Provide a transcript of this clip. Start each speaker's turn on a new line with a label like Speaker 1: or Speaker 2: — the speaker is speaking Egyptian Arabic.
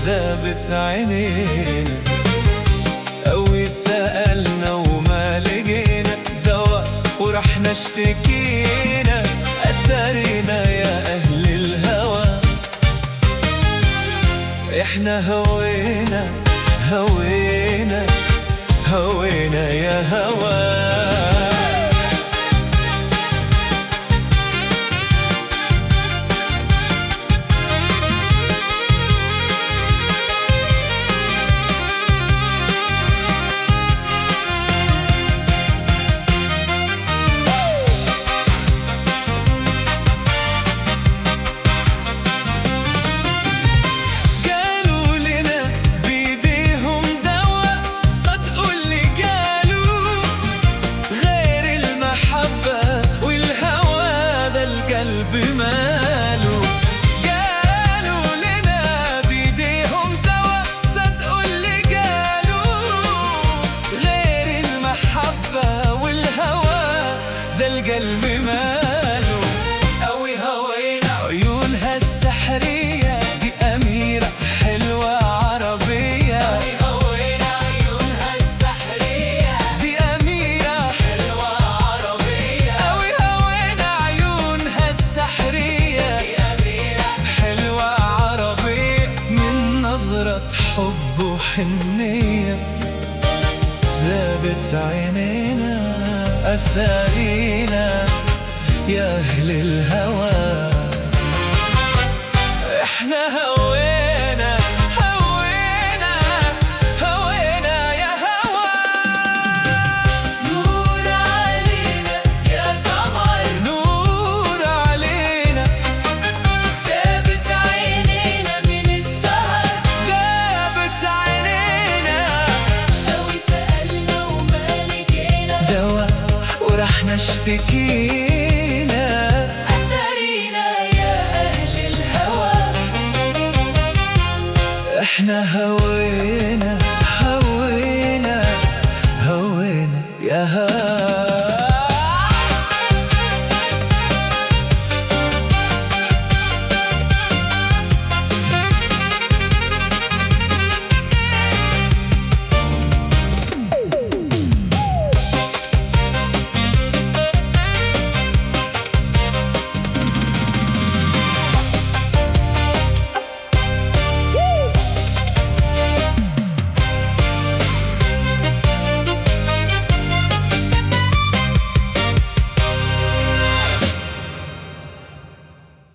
Speaker 1: ذابت عينينا قوي سألنا وما لقينا دواء ورح نشتكينا أثرنا يا أهل الهوى احنا هوينا هوينا هوينا يا هوى قالوا لنا بيديهم دواء صدقوا اللي قالوا غير المحبة والهوى ذا القلب ماله قالوا لنا بيديهم دواء صدقوا اللي قالوا غير المحبة والهوى ذا القلب ماله قوي هوينا عيونها السحرية دي أميرة حلوة عربية قوي هوينا عيونها السحرية دي أميرة حلوة عربية قوي هوينا عيونها السحرية دي أميرة حلوة عربية من نظرة حب وحنية ذابت عينينا أثارينا يا أهل الهوى احنا هوينا هوينا هوينا يا هوى نور علينا يا قمر نور علينا ذابت عينينا من السهر ذابت عينينا
Speaker 2: قوي سألنا وما لقينا
Speaker 1: دواء ورح نشتكينا
Speaker 2: أثرينا يا أهل الهوى
Speaker 1: احنا هوينا